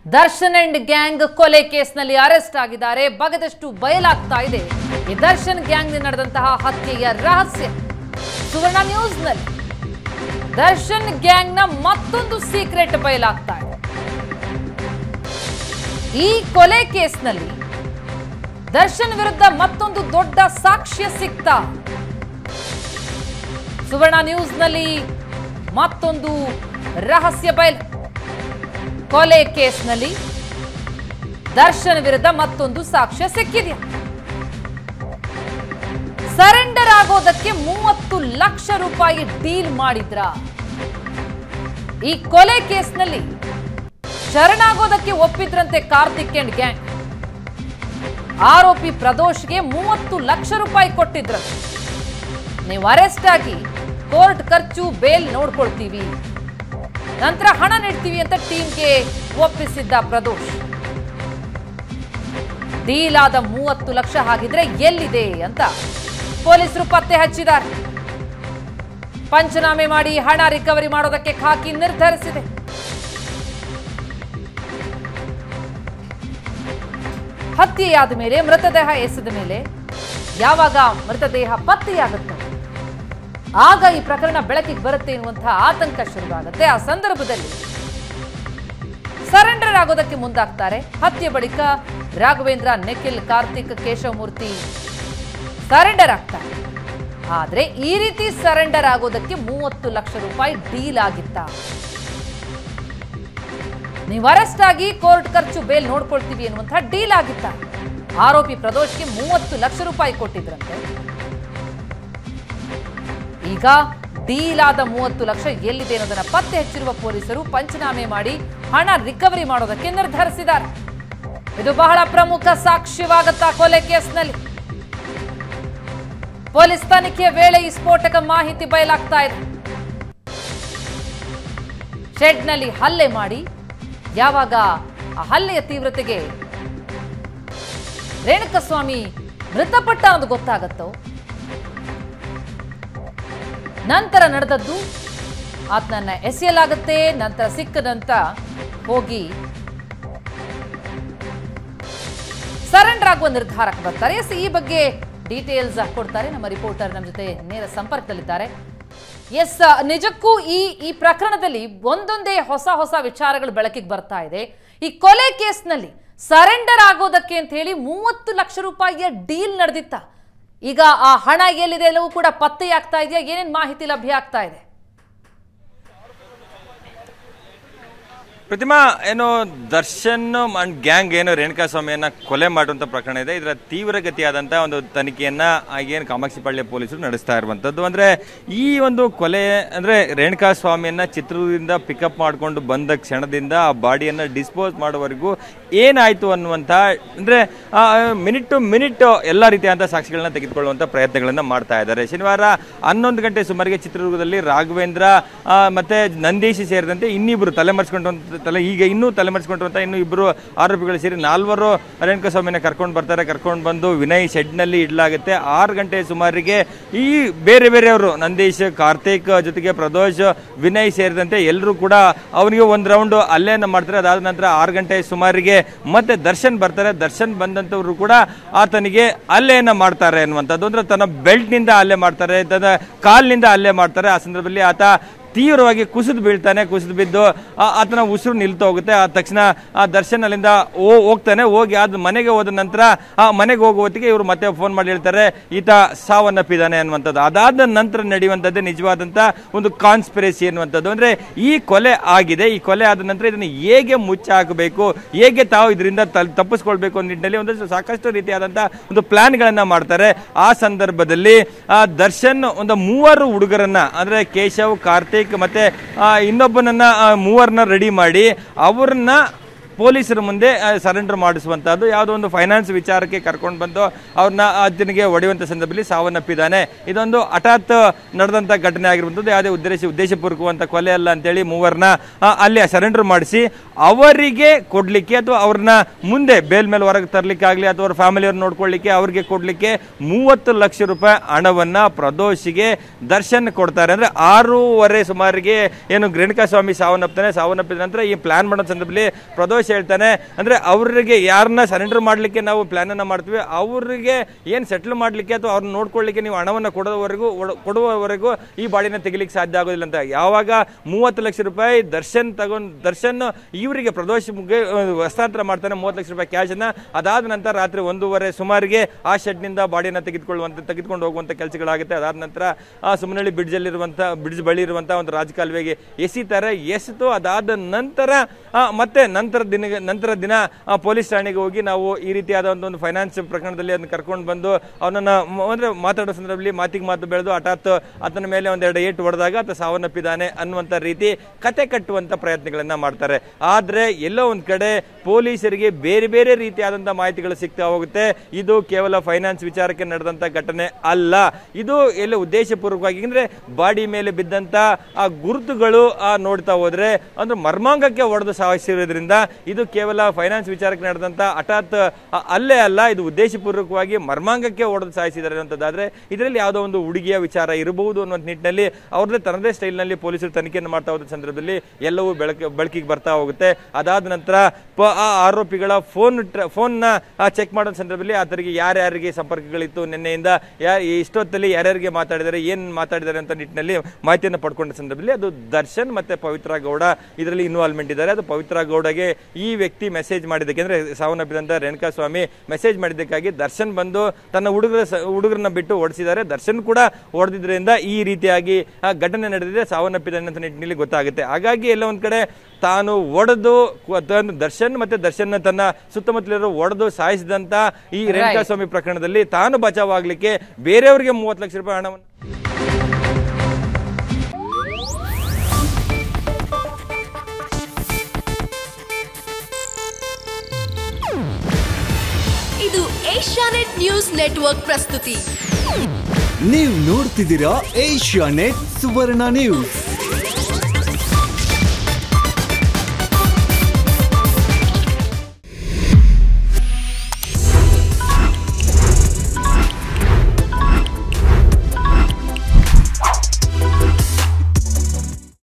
Darshan and gang ಕೊಲೆ ಕೇಸ್ನಲ್ಲಿ arrest ಆಗಿದ್ದಾರೆ ಬಗದಷ್ಟು ಬಯಲಾಗ್ತಾ ಇದೆ ಈ ದರ್ಶನ್ ಗ್ಯಾಂಗ್ ನಡೆದಂತಹ ಹತ್ಯೆಯ ರಹಸ್ಯ ಸುವರ್ಣ ನ್ಯೂಸ್ನಲ್ಲಿ ದರ್ಶನ್ ಗ್ಯಾಂಗ್ನ ಮತ್ತೊಂದು ಸೀಕ್ರೆಟ್ ಬಯಲಾಗ್ತಾ ಇದೆ ಈ ಕೊಲೆ ಕೇಸ್ನಲ್ಲಿ ದರ್ಶನ್ ವಿರುದ್ಧ ಮತ್ತೊಂದು ದೊಡ್ಡ ಸಾಕ್ಷ್ಯ ಸಿಗ್ತಾ ಸುವರ್ಣ ನ್ಯೂಸ್ನಲ್ಲಿ ಮತ್ತೊಂದು ರಹಸ್ಯ ಬಯಲು ಕೊಲೆ ಕೇಸ್ನಲ್ಲಿ ದರ್ಶನ್ ವಿರುದ್ಧ ಮತ್ತೊಂದು ಸಾಕ್ಷ್ಯ ಸಿಕ್ಕಿದೆಯಾ ಸರೆಂಡರ್ ಆಗೋದಕ್ಕೆ ಮೂವತ್ತು ಲಕ್ಷ ರೂಪಾಯಿ ಡೀಲ್ ಮಾಡಿದ್ರ ಈ ಕೊಲೆ ಕೇಸ್ನಲ್ಲಿ ಶರಣಾಗೋದಕ್ಕೆ ಒಪ್ಪಿದ್ರಂತೆ ಕಾರ್ತಿಕ್ ಅಂಡ್ ಗ್ಯಾಂಗ್ ಆರೋಪಿ ಪ್ರದೋಷ್ಗೆ ಮೂವತ್ತು ಲಕ್ಷ ರೂಪಾಯಿ ಕೊಟ್ಟಿದ್ರಂತೆ ನೀವು ಅರೆಸ್ಟ್ ಆಗಿ ಕೋರ್ಟ್ ಖರ್ಚು ಬೇಲ್ ನೋಡ್ಕೊಳ್ತೀವಿ ನಂತರ ಹಣ ನೀಡ್ತೀವಿ ಅಂತ ಟೀಮ್ಗೆ ಒಪ್ಪಿಸಿದ್ದ ಪ್ರದೋಷ್ ಡೀಲ್ ಆದ ಮೂವತ್ತು ಲಕ್ಷ ಹಾಗಿದ್ರೆ ಎಲ್ಲಿದೆ ಅಂತ ಪೊಲೀಸರು ಪತ್ತೆ ಹಚ್ಚಿದ್ದಾರೆ ಪಂಚನಾಮೆ ಮಾಡಿ ಹಣ ರಿಕವರಿ ಮಾಡೋದಕ್ಕೆ ಖಾಕಿ ನಿರ್ಧರಿಸಿದೆ ಹತ್ಯೆಯಾದ ಮೇಲೆ ಮೃತದೇಹ ಎಸೆದ ಮೇಲೆ ಯಾವಾಗ ಮೃತದೇಹ ಪತ್ತೆಯಾಗುತ್ತೆ ಆಗ ಈ ಪ್ರಕರಣ ಬೆಳಕಿಗೆ ಬರುತ್ತೆ ಎನ್ನುವಂತಹ ಆತಂಕ ಶುರುವಾಗುತ್ತೆ ಆ ಸಂದರ್ಭದಲ್ಲಿ ಸರೆಂಡರ್ ಆಗೋದಕ್ಕೆ ಮುಂದಾಗ್ತಾರೆ ಹತ್ಯೆ ಬಳಿಕ ರಾಘವೇಂದ್ರ ನಿಖಿಲ್ ಕಾರ್ತಿಕ್ ಕೇಶವಮೂರ್ತಿ ಸರೆಂಡರ್ ಆಗ್ತಾರೆ ಆದ್ರೆ ಈ ರೀತಿ ಸರೆಂಡರ್ ಆಗೋದಕ್ಕೆ ಮೂವತ್ತು ಲಕ್ಷ ರೂಪಾಯಿ ಡೀಲ್ ಆಗಿತ್ತ ನೀವು ಅರೆಸ್ಟ್ ಆಗಿ ಕೋರ್ಟ್ ಖರ್ಚು ಬೇಲ್ ನೋಡ್ಕೊಳ್ತೀವಿ ಎನ್ನುವಂತಹ ಡೀಲ್ ಆಗಿತ್ತ ಆರೋಪಿ ಪ್ರದೋಷ್ಗೆ ಮೂವತ್ತು ಲಕ್ಷ ರೂಪಾಯಿ ಕೊಟ್ಟಿದ್ರಂತೆ ಈಗ ಡೀಲ್ ಆದ ಮೂವತ್ತು ಲಕ್ಷ ಎಲ್ಲಿದೆ ಅನ್ನೋದನ್ನ ಪತ್ತೆ ಹಚ್ಚಿರುವ ಪೊಲೀಸರು ಪಂಚನಾಮೆ ಮಾಡಿ ಹಣ ರಿಕವರಿ ಮಾಡೋದಕ್ಕೆ ನಿರ್ಧರಿಸಿದ್ದಾರೆ ಇದು ಬಹಳ ಪ್ರಮುಖ ಸಾಕ್ಷ್ಯವಾಗುತ್ತಾ ಕೊಲೆ ಕೇಸ್ನಲ್ಲಿ ಪೊಲೀಸ್ ತನಿಖೆಯ ವೇಳೆ ಈ ಸ್ಫೋಟಕ ಮಾಹಿತಿ ಬಯಲಾಗ್ತಾ ಇದೆ ಶೆಡ್ನಲ್ಲಿ ಹಲ್ಲೆ ಮಾಡಿ ಯಾವಾಗ ಆ ಹಲ್ಲೆಯ ತೀವ್ರತೆಗೆ ರೇಣುಕಸ್ವಾಮಿ ಮೃತಪಟ್ಟ ಅನ್ನೋದು ಗೊತ್ತಾಗತ್ತೋ ನಂತರ ನಡೆದದ್ದು ಆತನನ್ನ ಎಸೆಯಲಾಗುತ್ತೆ ನಂತರ ಸಿಕ್ಕದಂತ ಹೋಗಿ ಸರೆಂಡರ್ ಆಗುವ ನಿರ್ಧಾರಕ್ಕೆ ಬರ್ತಾರೆ ಎಸ್ ಈ ಬಗ್ಗೆ ಡೀಟೇಲ್ಸ್ ಕೊಡ್ತಾರೆ ನಮ್ಮ ರಿಪೋರ್ಟರ್ ನಮ್ಮ ಜೊತೆ ನೇರ ಸಂಪರ್ಕದಲ್ಲಿದ್ದಾರೆ ಎಸ್ ನಿಜಕ್ಕೂ ಈ ಈ ಪ್ರಕರಣದಲ್ಲಿ ಒಂದೊಂದೇ ಹೊಸ ಹೊಸ ವಿಚಾರಗಳು ಬೆಳಕಿಗೆ ಬರ್ತಾ ಇದೆ ಈ ಕೊಲೆ ಕೇಸ್ನಲ್ಲಿ ಸರೆಂಡರ್ ಆಗೋದಕ್ಕೆ ಅಂತ ಹೇಳಿ ಮೂವತ್ತು ಲಕ್ಷ ರೂಪಾಯಿಯ ಡೀಲ್ ನಡೆದಿತ್ತ ಈಗ ಆ ಹಣ ಎಲ್ಲಿದೆ ಎಲ್ಲವೂ ಕೂಡ ಪತ್ತೆಯಾಗ್ತಾ ಇದೆಯಾ ಏನೇನ್ ಮಾಹಿತಿ ಲಭ್ಯ ಆಗ್ತಾ ಇದೆ ಪ್ರತಿಮಾ ಏನು ದರ್ಶನ್ ಅಂಡ್ ಗ್ಯಾಂಗ್ ಏನು ರೇಣುಕಾ ಸ್ವಾಮಿಯನ್ನ ಕೊಲೆ ಮಾಡುವಂತ ಪ್ರಕರಣ ಇದೆ ಇದರ ತೀವ್ರಗತಿಯಾದಂತಹ ಒಂದು ತನಿಖೆಯನ್ನ ಏನು ಕಾಮಾಕ್ಷಿಪಾಳ್ಯ ಪೊಲೀಸರು ನಡೆಸ್ತಾ ಇರುವಂತದ್ದು ಅಂದ್ರೆ ಈ ಒಂದು ಕೊಲೆ ಅಂದ್ರೆ ರೇಣುಕಾ ಸ್ವಾಮಿಯನ್ನ ಚಿತ್ರದುರ್ಗದಿಂದ ಪಿಕಪ್ ಮಾಡಿಕೊಂಡು ಬಂದ ಕ್ಷಣದಿಂದ ಆ ಬಾಡಿಯನ್ನ ಡಿಸ್ಪೋಸ್ ಮಾಡುವವರೆಗೂ ಏನಾಯ್ತು ಅನ್ನುವಂತ ಅಂದ್ರೆ ಮಿನಿಟ್ ಟು ಮಿನಿಟ್ ಎಲ್ಲ ರೀತಿಯಾದಂತಹ ಸಾಕ್ಷಿಗಳನ್ನ ತೆಗೆದುಕೊಳ್ಳುವಂತ ಪ್ರಯತ್ನಗಳನ್ನ ಮಾಡ್ತಾ ಇದ್ದಾರೆ ಶನಿವಾರ ಹನ್ನೊಂದು ಗಂಟೆ ಸುಮಾರಿಗೆ ಚಿತ್ರದುರ್ಗದಲ್ಲಿ ರಾಘವೇಂದ್ರ ಆ, ಮತ್ತೆ ನಂದೀಶ್ ಸೇರಿದಂತೆ ಇನ್ನಿಬ್ರು ತಲೆಮರೆಸ್ಕೊಂಡು ತಲೆ ಈಗ ಇನ್ನೂ ತಲೆಮರೆಸ್ಕೊಂಡಿರುವಂತ ಇನ್ನು ಇಬ್ಬರು ಆರೋಪಿಗಳು ಸೇರಿ ನಾಲ್ವರು ರೇಣುಕಾ ಸ್ವಾಮಿನ ಕರ್ಕೊಂಡು ಬರ್ತಾರೆ ಕರ್ಕೊಂಡು ಬಂದು ವಿನಯ್ ಶೆಡ್ನಲ್ಲಿ ಇಡಲಾಗುತ್ತೆ ಆರು ಗಂಟೆ ಸುಮಾರಿಗೆ ಈ ಬೇರೆ ಬೇರೆಯವರು ನಂದೀಶ್ ಕಾರ್ತಿಕ್ ಜೊತೆಗೆ ಪ್ರದೋಷ್ ವಿನಯ್ ಸೇರಿದಂತೆ ಎಲ್ಲರೂ ಕೂಡ ಅವನಿಗೆ ಒಂದು ರೌಂಡ್ ಅಲ್ಲೇನ ಮಾಡ್ತಾರೆ ಅದಾದ ನಂತರ ಆರು ಗಂಟೆ ಸುಮಾರಿಗೆ ಮತ್ತೆ ದರ್ಶನ್ ಬರ್ತಾರೆ ದರ್ಶನ್ ಬಂದಂತವರು ಕೂಡ ಆತನಿಗೆ ಅಲ್ಲೇನ ಮಾಡ್ತಾರೆ ಅನ್ನುವಂಥದ್ದು ಅಂದ್ರೆ ತನ್ನ ಬೆಲ್ಟ್ ನಿಂದ ಅಲ್ಲೇ ಮಾಡ್ತಾರೆ ತನ್ನ ಕಾಲ್ನಿಂದ ಅಲ್ಲೇ ಮಾಡ್ತಾರೆ ಆ ಸಂದರ್ಭದಲ್ಲಿ ಆತ ತೀವ್ರವಾಗಿ ಕುಸಿದು ಬೀಳ್ತಾನೆ ಕುಸಿದು ಬಿದ್ದು ಆ- ಆತನ ಉಸಿರು ನಿಲ್ತು ಹೋಗುತ್ತೆ ಆ ತಕ್ಷಣ ಆ ದರ್ಶನ್ ಅಲ್ಲಿಂದ ಓ ಹೋಗ್ತಾನೆ ಹೋಗಿ ಅದ್ ಮನೆಗೆ ಹೋದ ನಂತರ ಆ ಮನೆಗೆ ಹೋಗುವ ಹೊತ್ತಿಗೆ ಇವರು ಮತ್ತೆ ಫೋನ್ ಮಾಡಿ ಹೇಳ್ತಾರೆ ಈತ ಸಾವನ್ನಪ್ಪಿದ್ದಾನೆ ಅನ್ನುವಂಥದ್ದು ಅದಾದ ನಂತರ ನಡೆಯುವಂಥದ್ದೇ ನಿಜವಾದಂತ ಒಂದು ಕಾನ್ಸ್ಪಿರಸಿ ಅನ್ನುವಂಥದ್ದು ಅಂದ್ರೆ ಈ ಕೊಲೆ ಆಗಿದೆ ಈ ಕೊಲೆ ಆದ ನಂತರ ಇದನ್ನು ಹೇಗೆ ಮುಚ್ಚ ಹಾಕಬೇಕು ಹೇಗೆ ತಾವು ಇದರಿಂದ ತಲ್- ತಪ್ಪಿಸ್ಕೊಳ್ಬೇಕು ಅನ್ನೋ ನಿಟ್ಟಿನಲ್ಲಿ ಒಂದಷ್ಟು ಸಾಕಷ್ಟು ರೀತಿಯಾದಂತ ಒಂದು ಪ್ಲಾನ್ ಗಳನ್ನ ಮಾಡ್ತಾರೆ ಆ ಸಂದರ್ಭದಲ್ಲಿ ಆ ದರ್ಶನ್ ಒಂದು ಮೂವರು ಹುಡುಗರನ್ನ ಅಂದ್ರೆ ಕೇಶವ್ ಕಾರ್ತಿಕ್ ಮತ್ತೆ ಆ, ಇನ್ನೊಬ್ಬನನ್ನ ಆ, ಮೂವರನ್ನ ರೆಡಿ ಮಾಡಿ ಅವ್ರನ್ನ ಪೊಲೀಸರ ಮುಂದೆ ಸರೆಂಡರ್ ಮಾಡಿಸುವಂತಹದ್ದು ಯಾವುದೋ ಒಂದು ಫೈನಾನ್ಸ್ ವಿಚಾರಕ್ಕೆ ಕರ್ಕೊಂಡು ಬಂದು ಅವ್ರನ್ನ ಆತನಿಗೆ ಹೊಡೆಯುವಂತ ಸಂದರ್ಭದಲ್ಲಿ ಸಾವನ್ನಪ್ಪಿದ್ದಾನೆ ಇದೊಂದು ಹಠಾತ್ ನಡೆದಂತ ಘಟನೆ ಆಗಿರುವಂಥದ್ದು ಯಾವುದೇ ಉದ್ದೇಶ ಉದ್ದೇಶಪೂರ್ವಕವಂತ ಕೊಲೆ ಅಲ್ಲ ಅಂತೇಳಿ ಮೂವರನ್ನ ಆ, ಅಲ್ಲಿ ಸರೆಂಡರ್ ಮಾಡಿಸಿ ಅವರಿಗೆ ಕೊಡ್ಲಿಕ್ಕೆ ಅಥವಾ ಅವ್ರನ್ನ ಮುಂದೆ ಬೇಲ್ ಮೇಲೆ ಹೊರಗೆ ತರಲಿಕ್ಕೆ ಆಗಲಿ ಅಥವಾ ಅವ್ರ ಫ್ಯಾಮಿಲಿಯವ್ರು ನೋಡ್ಕೊಳ್ಳಿಕ್ಕೆ ಅವ್ರಿಗೆ ಕೊಡ್ಲಿಕ್ಕೆ ಮೂವತ್ತು ಲಕ್ಷ ರೂಪಾಯಿ ಹಣವನ್ನ ಪ್ರದೋಷಿಗೆ ದರ್ಶನ್ ಕೊಡ್ತಾರೆ ಅಂದ್ರೆ ಆರೂವರೆ ಸುಮಾರಿಗೆ ಏನು ರೇಣುಕಾ ಸ್ವಾಮಿ ಸಾವನ್ನಪ್ತಾನೆ ಸಾವನ್ನಪ್ಪಿದ ನಂತರ ಈ ಪ್ಲಾನ್ ಮಾಡೋ ಸಂದರ್ಭದಲ್ಲಿ ಪ್ರದೋಷ್ ಭರವಸೆ ಹೇಳ್ತಾನೆ ಅಂದ್ರೆ ಅವರಿಗೆ ಯಾರನ್ನ ಸರೆಂಡರ್ ಮಾಡ್ಲಿಕ್ಕೆ ನಾವು ಪ್ಲಾನ್ ಅನ್ನ ಮಾಡ್ತೀವಿ ಅವರಿಗೆ ಏನ್ ಸೆಟ್ಲ್ ಮಾಡ್ಲಿಕ್ಕೆ ಅಥವಾ ಅವ್ರನ್ನ ನೋಡ್ಕೊಳ್ಳಿಕ್ಕೆ ನೀವು ಹಣವನ್ನ ಕೊಡೋವರೆಗೂ ಒಡ- ಕೊಡುವವರೆಗೂ ಈ ಬಾಡಿನ ತೆಗಿಲಿಕ್ಕೆ ಸಾಧ್ಯ ಆಗೋದಿಲ್ಲ ಅಂತ ಯಾವಾಗ ಮೂವತ್ತು ಲಕ್ಷ ರೂಪಾಯಿ ದರ್ಶನ್ ತಗೊಂಡ್ ದರ್ಶನ್ ಇವರಿಗೆ ಪ್ರದೋಷಕ್ಕೆ ಹಸ್ತಾಂತರ ಮಾಡ್ತಾನೆ ಮೂವತ್ತು ಲಕ್ಷ ರೂಪಾಯಿ ಕ್ಯಾಶ್ ಅನ್ನ ಅದಾದ ನಂತರ ರಾತ್ರಿ ಒಂದೂವರೆ ಸುಮಾರಿಗೆ ಆ ಶೆಡ್ ನಿಂದ ಬಾಡಿನ ತೆಗೆದುಕೊಳ್ಳುವಂತ ತೆಗೆದುಕೊಂಡು ಹೋಗುವಂತ ಕೆಲಸಗಳಾಗುತ್ತೆ ಅದಾದ ನಂತರ ಆ ಸುಮನಹಳ್ಳಿ ಬ್ರಿಡ್ಜ್ ಅಲ್ಲಿರುವಂತ ಬ್ರಿಡ್ಜ್ ಬಳಿ ಇರುವಂತ ಒಂದು ರಾಜಕಾಲುವೆಗೆ ಎಸಿತಾರೆ ಎಸೆತು ಅದಾದ ನಂತರ ಆ, ಮತ್ತೆ ನಂತರ ದಿನ ನಂತರ ದಿನ ಆ, ಪೊಲೀಸ್ ಠಾಣೆಗೆ ಹೋಗಿ ನಾವು ಈ ರೀತಿಯಾದ ಒಂದು ಒಂದು ಫೈನಾನ್ಸ್ ಪ್ರಕರಣದಲ್ಲಿ ಅದನ್ನ ಕರ್ಕೊಂಡು ಬಂದು ಅವನನ್ನ ಮ- ಅಂದ್ರೆ ಮಾತಾಡೋ ಸಂದರ್ಭದಲ್ಲಿ ಮಾತಿಗೆ ಮಾತು ಬೆಳೆದು ಹಠಾತ್ ಆತನ ಮೇಲೆ ಒಂದೆರಡು ಏಟು ಹೊಡೆದಾಗ ಆತ ಸಾವನ್ನಪ್ಪಿದ್ದಾನೆ ಅನ್ನುವಂತ ರೀತಿ ಕತೆ ಕಟ್ಟುವಂತ ಪ್ರಯತ್ನಗಳನ್ನ ಮಾಡ್ತಾರೆ ಆದ್ರೆ ಎಲ್ಲೋ ಒಂದ್ ಕಡೆ ಪೊಲೀಸರಿಗೆ ಬೇರೆ ಬೇರೆ ರೀತಿಯಾದಂತ ಮಾಹಿತಿಗಳು ಸಿಗ್ತಾ ಹೋಗುತ್ತೆ ಇದು ಕೇವಲ ಫೈನಾನ್ಸ್ ವಿಚಾರಕ್ಕೆ ನಡೆದಂತ ಘಟನೆ ಅಲ್ಲ ಇದು ಎಲ್ಲ ಉದ್ದೇಶಪೂರ್ವಕವಾಗಿ ಅಂದ್ರೆ ಬಾಡಿ ಮೇಲೆ ಬಿದ್ದಂತ ಆ ಗುರುತುಗಳು ಆ ನೋಡ್ತಾ ಹೋದ್ರೆ ಅಂದ್ರೆ ಮರ್ಮಾಂಗಕ್ಕೆ ಹೊಡೆದು ಸಾಯಿಸಿರೋದ್ರಿಂದ ಇದು ಕೇವಲ ಫೈನಾನ್ಸ್ ವಿಚಾರಕ್ಕೆ ನಡೆದಂತ ಹಠಾತ್ ಆ, ಅಲ್ಲೇ ಅಲ್ಲ ಇದು ಉದ್ದೇಶಪೂರ್ವಕವಾಗಿ ಮರ್ಮಾಂಗಕ್ಕೆ ಹೊಡೆದು ಸಾಯಿಸಿದ್ದಾರೆ ಅಂತದಾದ್ರೆ ಇದರಲ್ಲಿ ಯಾವುದೋ ಒಂದು ಹುಡುಗಿಯ ವಿಚಾರ ಇರಬಹುದು ಅನ್ನೋ ನಿಟ್ಟಿನಲ್ಲಿ ಅವ್ರದ್ದೇ ತನ್ನದೇ ಸ್ಟೈಲ್ ನಲ್ಲಿ ಪೊಲೀಸರು ತನಿಖೆಯನ್ನು ಮಾಡ್ತಾ ಹೋದ ಸಂದರ್ಭದಲ್ಲಿ ಎಲ್ಲವೂ ಬೆಳಕ ಬೆಳಕಿಗೆ ಬರ್ತಾ ಹೋಗುತ್ತೆ ಅದಾದ ನಂತರ ಪ- ಆ ಆರೋಪಿಗಳ ಫೋನ್ ಫೋನ್ ನ ಚೆಕ್ ಮಾಡೋ ಸಂದರ್ಭದಲ್ಲಿ ಆತರಿಗೆ ಯಾರ್ಯಾರಿಗೆ ಸಂಪರ್ಕಗಳಿತ್ತು ನಿನ್ನೆಯಿಂದ ಯಾ ಇಷ್ಟೊತ್ತಲ್ಲಿ ಯಾರ್ಯಾರಿಗೆ ಮಾತಾಡಿದ್ದಾರೆ ಏನ್ ಮಾತಾಡಿದ್ದಾರೆ ಅಂತ ನಿಟ್ಟಿನಲ್ಲಿ ಮಾಹಿತಿಯನ್ನು ಪಡ್ಕೊಂಡ ಸಂದರ್ಭದಲ್ಲಿ ಅದು ದರ್ಶನ್ ಮತ್ತೆ ಪವಿತ್ರ ಗೌಡ ಇದರಲ್ಲಿ ಇನ್ವಾಲ್ವ್ಮೆಂಟ್ ಇದ್ದಾರೆ ಅದು ಪವಿತ್ರ ಗೌಡಗೆ ಈ ವ್ಯಕ್ತಿ ಮೆಸೇಜ್ ಮಾಡಿದ್ದಕ್ಕೆ ಅಂದ್ರೆ ಸಾವನ್ನಪ್ಪಿದಂತ ರೇಣುಕಾ ಸ್ವಾಮಿ ಮೆಸೇಜ್ ಮಾಡಿದ್ದಕ್ಕಾಗಿ ದರ್ಶನ್ ಬಂದು ತನ್ನ ಹುಡುಗರ ಹುಡುಗರನ್ನ ಬಿಟ್ಟು ಓಡಿಸಿದ್ದಾರೆ ದರ್ಶನ್ ಕೂಡ ಹೊಡೆದಿದ್ರಿಂದ ಈ ರೀತಿಯಾಗಿ ಆ ಘಟನೆ ನಡೆದಿದೆ ಸಾವನ್ನಪ್ಪಿದ್ದಾನೆ ಅಂತ ನಿಟ್ಟಿನಲ್ಲಿ ಗೊತ್ತಾಗುತ್ತೆ ಹಾಗಾಗಿ ಎಲ್ಲ ಒಂದ್ ಕಡೆ ತಾನು ಒಡೆದು ಕು- ತನ್ನ ದರ್ಶನ್ ಮತ್ತೆ ದರ್ಶನ್ ತನ್ನ ಸುತ್ತಮುತ್ತಲಿರೋ ಒಡೆದು ಸಾಯಿಸಿದಂತ ಈ ರೇಣುಕಾ ಸ್ವಾಮಿ ಪ್ರಕರಣದಲ್ಲಿ ತಾನು ಬಚಾವಾಗ್ಲಿಕ್ಕೆ ಬೇರೆಯವರಿಗೆ ಮೂವತ್ತು ಲಕ್ಷ ರೂಪಾಯಿ ಹಣವನ್ನು ಇದು ಏಷ್ಯಾನೆಟ್ ನ್ಯೂಸ್ ನೆಟ್ವರ್ಕ್ ಪ್ರಸ್ತುತಿ ನೀವು ನೋಡ್ತಿದ್ದೀರಾ ಏಷ್ಯಾ ನೆಟ್ ಸುವರ್ಣ ನ್ಯೂಸ್